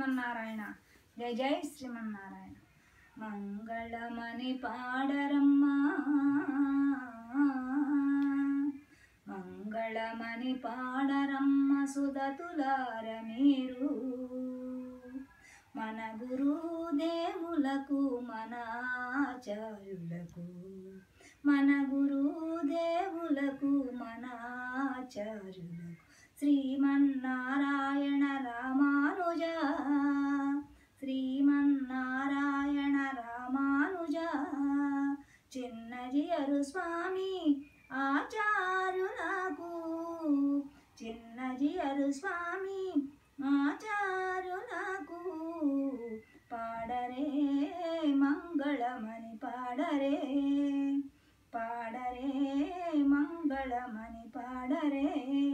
శ్రీమన్నారాయణ జై జై శ్రీమన్నారాయణ మంగళమని పాడరమ్మా మంగళమని పాడరమ్మ సుధతులార మీరు మన గురుదేవులకు మన ఆచార్యులకు మన గురుదేవులకు మన ఆచార్యులకు శ్రీమన్నారాయణ రామానుజ శ్రీమన్నారాయణ రామానుజ చిన్నజియరు స్వామి ఆచారులకు చిన్నజియరు స్వామి ఆచారులకు పాడరే మంగళమని పాడరే పాడరే మంగళమని పాడరే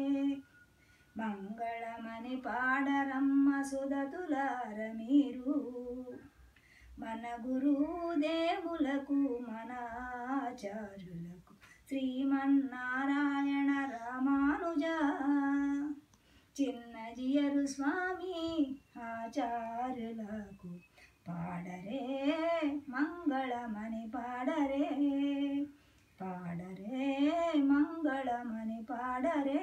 మంగళమని పాడరమ్మ సుధతులార మీరు మన గురుదేవులకు మన ఆచార్యులకు శ్రీమన్నారాయణ రామానుజ చిన్నజియరు స్వామి ఆచార్యులకు పాడరే మంగళమని పాడరే పాడరే మంగళమని పాడరే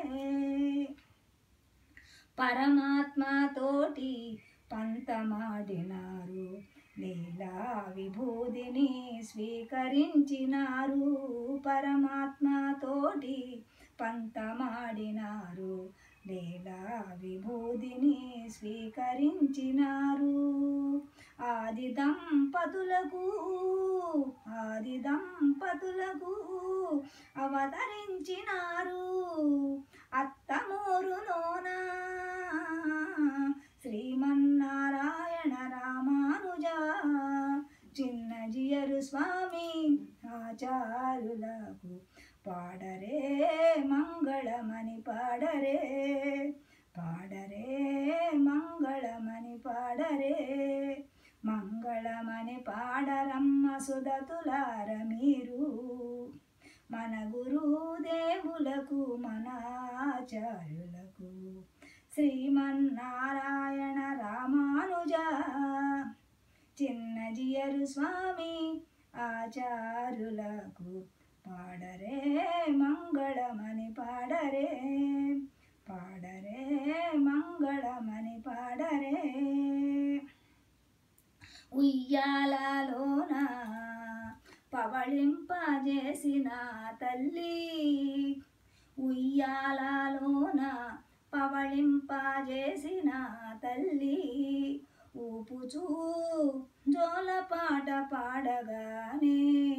పరమాత్మతోటి పంతమాడినారు లీలా విభూదిని స్వీకరించినారు పరమాత్మతోటి పంతమాడినారు లీలా విభూదిని స్వీకరించినారు ఆది దంపతులకు ఆది దంపతులకు అవతరించినారు అత్తమూరులోన శ్రీమన్నారాయణ రామానుజ చిన్నజియరు స్వామి ఆచారులకు పాడరే మంగళమని పాడరే పాడరే మంగళమని పాడరే మంగళమని పాడరమ్మ సుధతులార మీరు మన గురుదేవులకు మన ఆచార్యులకు శ్రీమన్నారాయణ రామానుజ చిన్నజియరు స్వామి ఆచారులకు పాడరే మంగళమని పాడరే పాడరే మంగళమని పాడరే ఉయ్యాలలోన పవళింపజేసిన తల్లి ఉయ్యాలలోన పవళింపజేసిన తల్లి ఊపుచూ జోలపాట పాడగానే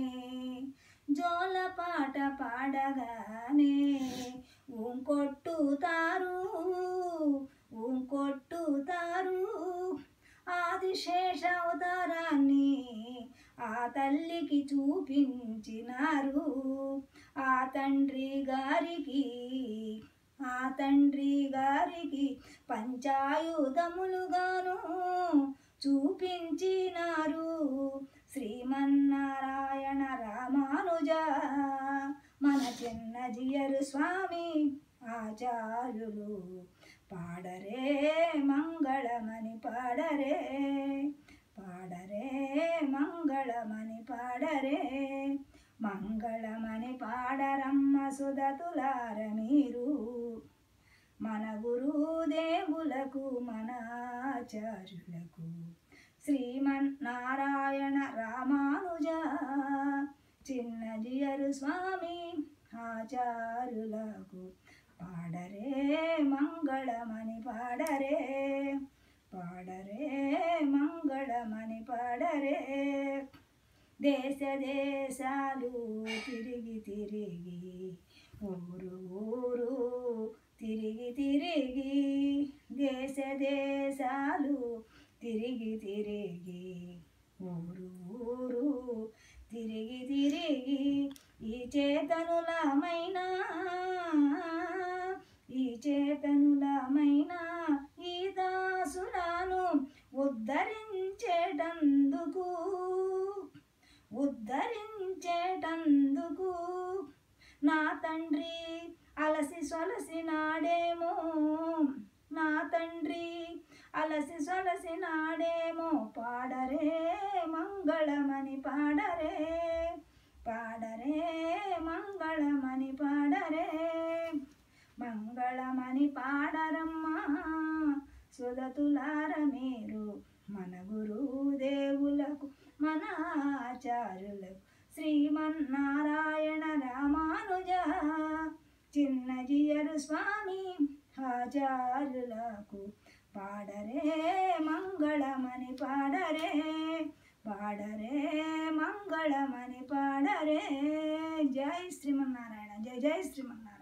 జోలపాట పాడగానే ఊంకొట్టుతారు ఊంకొట్టుతారు ఆదిశేష అవతారాన్ని ఆ తల్లికి చూపించినారు ఆ తండ్రి గారికి ఆ తండ్రి గారికి పంచాయుధములుగాను చూపించినారు శ్రీమన్నారాయణ రామానుజ మన చిన్న జియరు స్వామి ఆచార్యులు పాడరే మంగళమని పాడరే పాడరే మంగళమని పాడరే మంగళమని పాడరమ్మ సుధతులార మీరు మన గురుదేవులకు మన ఆచార్యులకు శ్రీమన్నారాయణ రామానుజ చిన్నజియరు స్వామి ఆచార్యులకు పాడరే మంగళమని పాడరే పాడరే మంగళమని పాడరే దేశ దేశాలు తిరిగి తిరిగి ఊరు ఊరు తిరిగి తిరిగి దేశ దేశాలు తిరిగి తిరిగి ఊరు ఊరు తిరిగి తిరిగి ఈ చేతనులమైన ఈ చేతనులమైన ఈ దాసులను ఉద్ధరించేటందుకు ఉద్ధరించేటందుకు నా తండ్రి అలసి సొలసి నాడేమో నా తండ్రి అలసి సొలసి నాడేమో పాడరే మంగళమని పాడరే పాడరే మంగళమని పాడరే మంగళమని పాడరమ్మా సుదతులార మీరు మన గురుదేవులకు మన ఆచార్యులకు శ్రీమన్నారాయణ రామానుజ చిన్నజియరు స్వామి ఆచార్యులకు పాడరే మంగళమని పాడరే పాడరే మంగళమని పాడరే జై శ్రీమన్నారాయణ జై జై శ్రీమన్నారాయణ